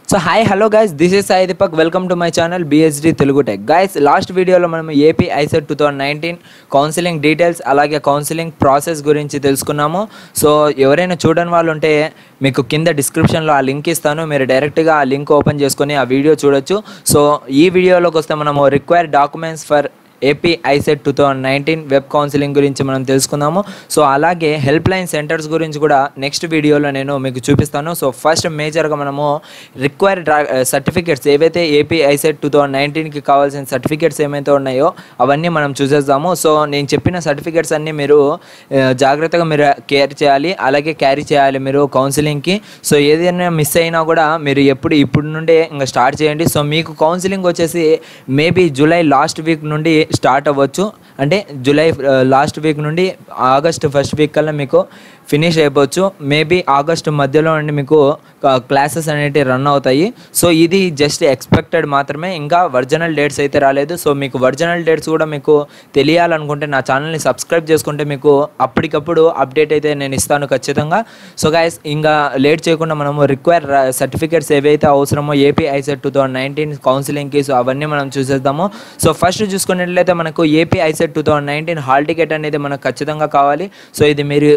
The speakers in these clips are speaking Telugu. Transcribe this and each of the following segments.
so hi hello guys this is Sai Deepak welcome to my channel BSD Telugu tech guys last వీడియోలో మనం AP ICET two thousand nineteen counselling details అలాగే కౌన్సిలింగ్ ప్రాసెస్ గురించి తెలుసుకున్నాము సో ఎవరైనా చూడని వాళ్ళు ఉంటే మీకు కింద డిస్క్రిప్షన్లో ఆ లింక్ ఇస్తాను మీరు డైరెక్ట్గా ఆ లింక్ ఓపెన్ చేసుకొని ఆ వీడియో చూడొచ్చు సో ఈ వీడియోలోకి వస్తే మనము required documents for AP ICET two thousand nineteen web counselling గురించి మనం తెలుసుకుందాము సో అలాగే హెల్ప్ లైన్ సెంటర్స్ గురించి కూడా నెక్స్ట్ వీడియోలో నేను మీకు చూపిస్తాను సో ఫస్ట్ మేజర్గా మనము రిక్వైర్డ్ సర్టిఫికేట్స్ ఏవైతే ఏపీ ఐసెట్ టూ థౌజండ్ నైన్టీన్కి కావాల్సిన సర్టిఫికేట్స్ ఏమైతే ఉన్నాయో అవన్నీ మనం చూసేద్దాము సో నేను చెప్పిన సర్టిఫికేట్స్ అన్నీ మీరు ఆ, జాగ్రత్తగా మీరు కేర్ చేయాలి అలాగే క్యారీ చేయాలి మీరు కౌన్సిలింగ్కి సో ఏదైనా మిస్ అయినా కూడా మీరు ఎప్పుడు ఇప్పుడు నుండే ఇంకా స్టార్ట్ చేయండి సో మీకు కౌన్సిలింగ్ వచ్చేసి మేబీ జూలై లాస్ట్ వీక్ నుండి స్టార్ట్ అవ్వచ్చు అంటే జూలై లాస్ట్ వీక్ నుండి ఆగస్ట్ ఫస్ట్ వీక్ కల్లా మీకు ఫినిష్ అయిపోవచ్చు మేబీ ఆగస్ట్ మధ్యలో నుండి మీకు క్లాసెస్ అనేవి రన్ అవుతాయి సో ఇది జస్ట్ ఎక్స్పెక్టెడ్ మాత్రమే ఇంకా ఒరిజినల్ డేట్స్ అయితే రాలేదు సో మీకు ఒరిజినల్ డేట్స్ కూడా మీకు తెలియాలనుకుంటే నా ఛానల్ని సబ్స్క్రైబ్ చేసుకుంటే మీకు అప్పటికప్పుడు అప్డేట్ అయితే నేను ఇస్తాను ఖచ్చితంగా సో గాయస్ ఇంకా లేట్ చేయకుండా మనము రిక్వైర్ సర్టిఫికేట్స్ ఏవైతే అవసరమో AP ICET two thousand nineteen కౌన్సిలింగ్కి సో అవన్నీ మనం చూసేద్దాము సో ఫస్ట్ చూసుకున్నట్లయితే మనకు AP ICET two thousand nineteen hall ticket అనేది మనకు ఖచ్చితంగా కావాలి సో ఇది మీరు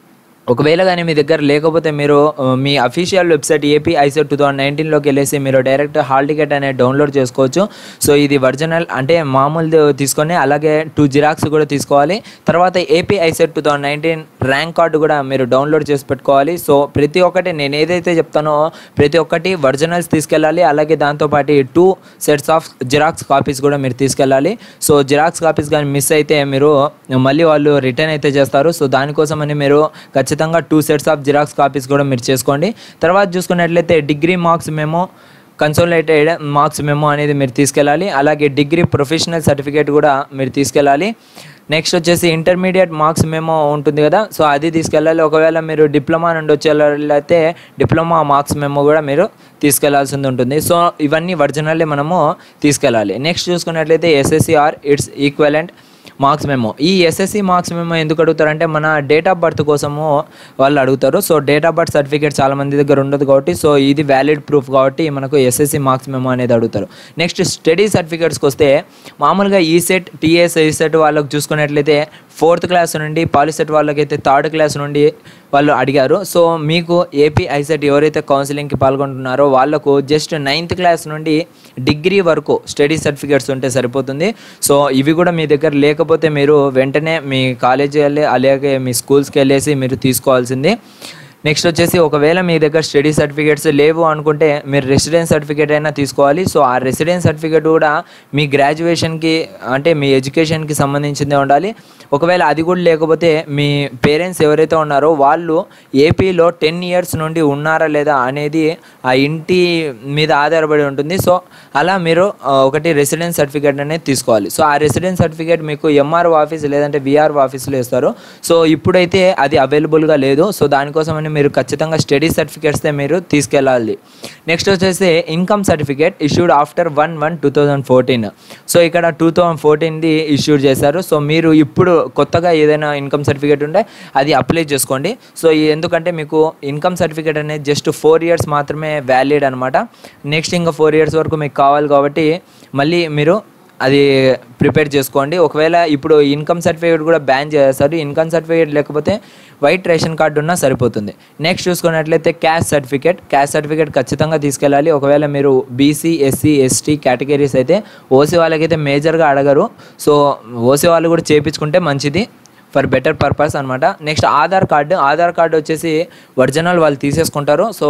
ఒకవేళ కానీ మీ దగ్గర లేకపోతే మీరు ఆ, మీ official website AP ICET two thousand నైన్టీన్లోకి వెళ్ళేసి మీరు డైరెక్ట్ హాల్ టికెట్ అనేది డౌన్లోడ్ చేసుకోవచ్చు సో ఇది ఒరిజినల్ అంటే మామూలు తీసుకొని అలాగే టూ జిరాక్స్ కూడా తీసుకోవాలి తర్వాత AP ICET two thousand nineteen rank card కూడా మీరు డౌన్లోడ్ చేసి పెట్టుకోవాలి సో ప్రతి ఒక్కటి నేను ఏదైతే చెప్తానో ప్రతి ఒక్కటి ఒరిజినల్స్ తీసుకెళ్ళాలి అలాగే దాంతోపాటు two sets of xerox copies కూడా మీరు తీసుకెళ్ళాలి సో జిరాక్స్ కాపీస్ కానీ మిస్ అయితే మీరు మళ్ళీ వాళ్ళు రిటర్న్ అయితే చేస్తారు సో దానికోసమని మీరు ఖచ్చితంగా two sets of xerox copies కూడా మీరు చేసుకోండి తర్వాత చూసుకున్నట్లయితే డిగ్రీ మార్క్స్ మేము కన్సోలేటెడ్ మార్క్స్ మెమో అనేది మీరు తీసుకెళ్ళాలి అలాగే డిగ్రీ ప్రొఫెషనల్ సర్టిఫికేట్ కూడా మీరు తీసుకెళ్ళాలి నెక్స్ట్ వచ్చేసి ఇంటర్మీడియట్ మార్క్స్ మెమో ఉంటుంది కదా సో అది తీసుకెళ్ళాలి ఒకవేళ మీరు డిప్లొమా నుండి వచ్చేళ్ళైతే డిప్లొమా మార్క్స్ మెమో కూడా మీరు తీసుకెళ్లాల్సి ఉంటుంది సో ఇవన్నీ ఒరిజినల్లే మనము తీసుకెళ్ళాలి నెక్స్ట్ చూసుకున్నట్లయితే SSC or its equivalent marks memo ఈ ఎస్ఎస్సి మార్క్స్ మెమో ఎందుకు అడుగుతారంటే మన డేట్ ఆఫ్ బర్త్ కోసము వాళ్ళు అడుగుతారు so date of birth certificate చాలా మంది దగ్గర ఉండదు కాబట్టి సో ఇది వ్యాలిడ్ ప్రూఫ్ కాబట్టి మనకు ఎస్ఎస్సి మార్క్స్ మెమో అనేది అడుగుతారు నెక్స్ట్ స్టడీ సర్టిఫికేట్స్కి వస్తే మామూలుగా ఈ సెట్ టీఎస్ ఈ సెట్ వాళ్ళకి చూసుకున్నట్లయితే ఫోర్త్ క్లాస్ నుండి పాలిసెట్ వాళ్ళకైతే థర్డ్ క్లాస్ నుండి వాళ్ళు అడిగారు సో మీకు ఏపీ ఐసెట్ ఎవరైతే కౌన్సిలింగ్కి పాల్గొంటున్నారో వాళ్ళకు జస్ట్ నైన్త్ క్లాస్ నుండి డిగ్రీ వరకు స్టడీ సర్టిఫికేట్స్ ఉంటే సరిపోతుంది సో ఇవి కూడా మీ దగ్గర లేకపోతే మీరు వెంటనే మీ కాలేజీ వెళ్ళి అలాగే మీ స్కూల్స్కి వెళ్ళేసి మీరు తీసుకోవాల్సింది నెక్స్ట్ వచ్చేసి ఒకవేళ మీ దగ్గర స్టడీ సర్టిఫికేట్స్ లేవు అనుకుంటే మీరు రెసిడెన్స్ సర్టిఫికేట్ అయినా తీసుకోవాలి సో ఆ రెసిడెన్స్ సర్టిఫికేట్ కూడా మీ గ్రాడ్యుయేషన్కి అంటే మీ ఎడ్యుకేషన్కి సంబంధించిందే ఉండాలి ఒకవేళ అది కూడా లేకపోతే మీ పేరెంట్స్ ఎవరైతే ఉన్నారో వాళ్ళు ఏపీలో టెన్ ఇయర్స్ నుండి ఉన్నారా లేదా అనేది ఆ ఇంటి మీద ఆధారపడి ఉంటుంది సో అలా మీరు ఆ, ఒకటి రెసిడెన్స్ సర్టిఫికేట్ అనేది తీసుకోవాలి సో ఆ రెసిడెన్స్ సర్టిఫికేట్ మీకు ఎంఆర్ఓ ఆఫీస్ లేదంటే విఆర్ఓ ఆఫీస్లో ఇస్తారు సో ఇప్పుడైతే అది అవైలబుల్గా లేదు సో దానికోసమని మీరు ఖచ్చితంగా స్టడీ సర్టిఫికేట్స్తే మీరు తీసుకెళ్ళాలి నెక్స్ట్ వచ్చేసి income certificate issued after one one two thousand fourteen so ఇక్కడ టూ థౌజండ్ ఫోర్టీన్ది ఇష్యూడ్ చేశారు సో మీరు ఇప్పుడు కొత్తగా ఏదైనా ఇన్కమ్ సర్టిఫికేట్ ఉంటే అది అప్లై చేసుకోండి సో ఈ- ఎందుకంటే మీకు ఇన్కమ్ సర్టిఫికేట్ అనేది జస్ట్ ఫోర్ ఇయర్స్ మాత్రమే వ్యాలిడ్ అనమాట నెక్స్ట్ ఇంకా ఫోర్ ఇయర్స్ వరకు మీకు కావాలి కాబట్టి మళ్ళీ మీరు అది ప్రిపేర్ చేసుకోండి ఒకవేళ ఇప్పుడు ఇన్కమ్ సర్టిఫికేట్ కూడా బ్యాన్ చేస్తారు ఇన్కమ్ సర్టిఫికేట్ లేకపోతే వైట్ రేషన్ కార్డు ఉన్నా సరిపోతుంది నెక్స్ట్ చూసుకున్నట్లయితే క్యాస్ట్ సర్టిఫికేట్ క్యాస్ట్ సర్టిఫికేట్ ఖచ్చితంగా తీసుకెళ్ళాలి ఒకవేళ మీరు బీసీ ఎస్సీ ఎస్టీ కేటగిరీస్ అయితే ఓసీ వాళ్ళకైతే మేజర్గా అడగరు సో ఓసీ వాళ్ళు కూడా చేయించుకుంటే మంచిది ఫర్ బెటర్ పర్పస్ అనమాట next Aadhaar card Aadhaar card వచ్చేసి ఒరిజినల్ వాళ్ళు తీసేసుకుంటారు సో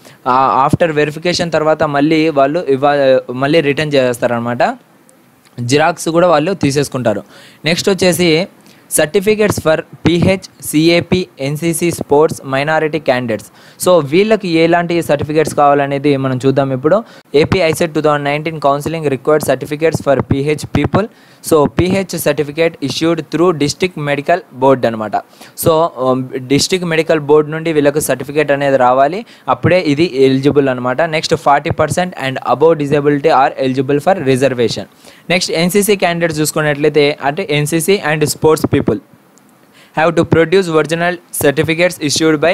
ఆఫ్టర్ వెరిఫికేషన్ తర్వాత మళ్ళీ వాళ్ళు ఇవ్వ మళ్ళీ రిటర్న్ చేస్తారనమాట జిరాక్స్ కూడా వాళ్ళు తీసేసుకుంటారు నెక్స్ట్ వచ్చేసి certificates for PH CAP NCC sports minority candidates so వీళ్ళకి ఎలాంటి సర్టిఫికేట్స్ కావాలనేది మనం చూద్దాం ఇప్పుడు AP ICET two thousand nineteen counselling required certificates for PH people so PH certificate issued through district medical board అనమాట సో డిస్టిక్ మెడికల్ బోర్డ్ నుండి వీళ్ళకు సర్టిఫికేట్ అనేది రావాలి అప్పుడే ఇది ఎలిజిబుల్ అనమాట next forty percent and above disability are eligible for reservation next NCC candidates చూసుకున్నట్లయితే అంటే NCC and sports people have to produce original certificates issued by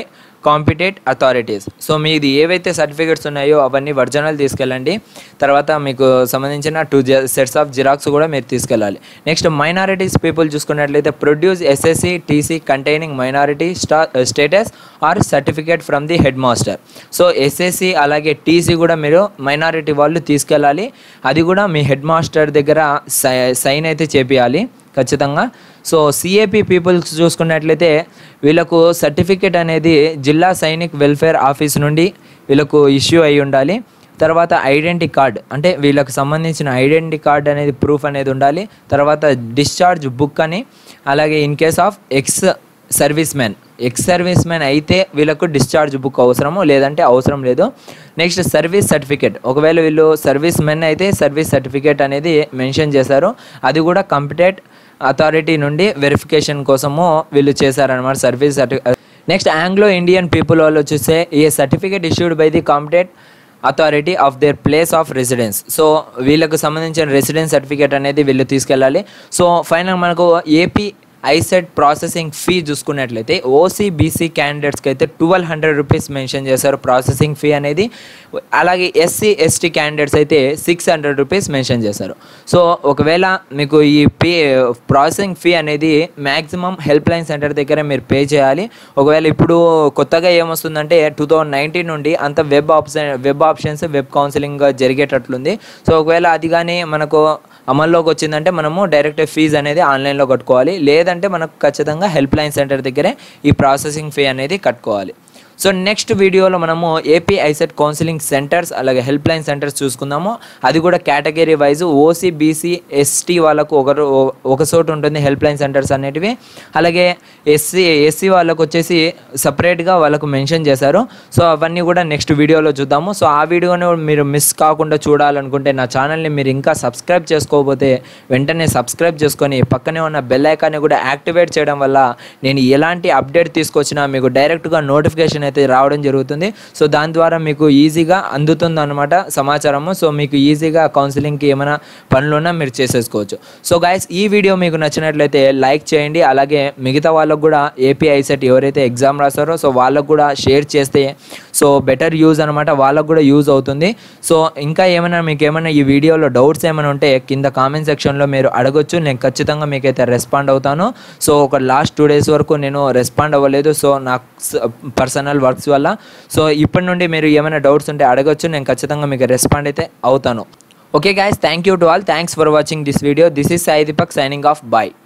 competent authorities so మీది ఏవైతే సర్టిఫికేట్స్ ఉన్నాయో అవన్నీ ఒరిజినల్ తీసుకెళ్ళండి తర్వాత మీకు సంబంధించిన టూ సెట్స్ ఆఫ్ జిరాక్స్ కూడా మీరు తీసుకెళ్ళాలి నెక్స్ట్ మైనారిటీస్ పీపుల్ చూసుకున్నట్లయితే produce SSC TC containing minority స్టా status or certificate from the headmaster so SSC అలాగే టీసీ కూడా మీరు మైనారిటీ వాళ్ళు తీసుకెళ్ళాలి అది కూడా మీ హెడ్ మాస్టర్ దగ్గర సైన్ అయితే చేపియాలి ఖచ్చితంగా సో సిఏపి పీపుల్స్ చూసుకున్నట్లయితే వీళ్ళకు సర్టిఫికేట్ అనేది జిల్లా సైనిక్ వెల్ఫేర్ ఆఫీస్ నుండి వీళ్ళకు ఇష్యూ అయి ఉండాలి తర్వాత ఐడెంటిటీ కార్డ్ అంటే వీళ్ళకి సంబంధించిన ఐడెంటిటీ కార్డ్ అనేది ప్రూఫ్ అనేది ఉండాలి తర్వాత డిశ్చార్జ్ బుక్ అని అలాగే in case of ex service man ex service man అయితే వీళ్ళకు డిశ్చార్జ్ బుక్ అవసరము లేదంటే అవసరం లేదు నెక్స్ట్ సర్వీస్ సర్టిఫికేట్ ఒకవేళ వీళ్ళు సర్వీస్ మెన్ అయితే సర్వీస్ సర్టిఫికేట్ అనేది మెన్షన్ చేశారు అది కూడా కంపిటెంట్ అథారిటీ నుండి వెరిఫికేషన్ కోసము వీళ్ళు చేశారనమాట సర్వీస్ సర్టి నెక్స్ట్ ఆంగ్లో ఇండియన్ పీపుల్ వాళ్ళు వచ్చేస్తే a certificate issued by the competent authority of their place of residence so వీళ్ళకు సంబంధించిన రెసిడెన్స్ సర్టిఫికేట్ అనేది వీళ్ళు తీసుకెళ్ళాలి సో ఫైనల్ మనకు ఏపీ ఐసెట్ ప్రాసెసింగ్ ఫీ చూసుకున్నట్లయితే ఓసీ బీసీ క్యాండిడేట్స్కి అయితే ట్వెల్వ్ హండ్రెడ్ రూపీస్ మెన్షన్ చేశారు ప్రాసెసింగ్ ఫీ అనేది అలాగే ఎస్సీ ఎస్టీ క్యాండిడేట్స్ అయితే సిక్స్ హండ్రెడ్ రూపీస్ మెన్షన్ చేశారు సో ఒకవేళ మీకు ఈ పే ప్రాసెసింగ్ ఫీ అనేది మ్యాక్సిమం హెల్ప్ లైన్ సెంటర్ దగ్గర మీరు పే చేయాలి ఒకవేళ ఇప్పుడు కొత్తగా ఏమొస్తుందంటే టూ థౌజండ్ నైన్టీన్ నుండి అంత web option web options web counselling జరిగేటట్లుంది సో ఒకవేళ అది కానీ మనకు అమల్లోకి వచ్చిందంటే మనము డైరెక్ట్ ఫీజు అనేది ఆన్లైన్లో కట్టుకోవాలి లేదంటే మనకు ఖచ్చితంగా హెల్ప్ లైన్ సెంటర్ దగ్గరే ఈ ప్రాసెసింగ్ ఫీ అనేది కట్టుకోవాలి సో నెక్స్ట్ వీడియోలో మనము ఏపీ ఐసెట్ కౌన్సిలింగ్ సెంటర్స్ అలాగే హెల్ప్ లైన్ సెంటర్స్ చూసుకుందాము అది కూడా category wise OC BC ST వాళ్ళకు ఒకరు ఒక చోటు ఉంటుంది హెల్ప్ లైన్ సెంటర్స్ అనేటివి అలాగే ఎస్సీ ఎస్సీ వాళ్ళకు వచ్చేసి సపరేట్గా వాళ్ళకు మెన్షన్ చేశారు సో అవన్నీ కూడా నెక్స్ట్ వీడియోలో చూద్దాము సో ఆ వీడియోని మీరు మిస్ కాకుండా చూడాలనుకుంటే నా ఛానల్ని మీరు ఇంకా సబ్స్క్రైబ్ చేసుకోకపోతే వెంటనే సబ్స్క్రైబ్ చేసుకొని పక్కనే ఉన్న బెల్ ఐకాన్ని కూడా యాక్టివేట్ చేయడం వల్ల నేను ఎలాంటి అప్డేట్ తీసుకొచ్చినా మీకు డైరెక్ట్గా నోటిఫికేషన్ అయితే రావడం జరుగుతుంది సో దాని ద్వారా మీకు ఈజీగా అందుతుంది అనమాట సమాచారము సో మీకు ఈజీగా కౌన్సిలింగ్కి ఏమైనా పనులున్నా మీరు చేసేసుకోవచ్చు సో గాయస్ ఈ వీడియో మీకు నచ్చినట్లయితే లైక్ చేయండి అలాగే మిగతా వాళ్ళకు కూడా ఏపీ ఐసెట్ ఎవరైతే ఎగ్జామ్ రాస్తారో సో వాళ్ళకు కూడా షేర్ చేస్తే సో బెటర్ యూజ్ అనమాట వాళ్ళకు కూడా యూజ్ అవుతుంది సో ఇంకా ఏమైనా మీకు ఏమైనా ఈ వీడియోలో డౌట్స్ ఏమైనా ఉంటే కింద కామెంట్ సెక్షన్లో మీరు అడగొచ్చు నేను ఖచ్చితంగా మీకైతే రెస్పాండ్ అవుతాను సో ఒక లాస్ట్ టూ డేస్ వరకు నేను రెస్పాండ్ అవ్వలేదు సో నాకు పర్సనల్ వర్క్స్ వల్ల సో ఇప్పటి నుండి మీరు ఏమైనా డౌట్స్ ఉంటే అడగొచ్చు నేను ఖచ్చితంగా మీకు రెస్పాండ్ అయితే అవుతాను okay guys thank you to all thanks for watching this video this is Sai Deepak signing off bye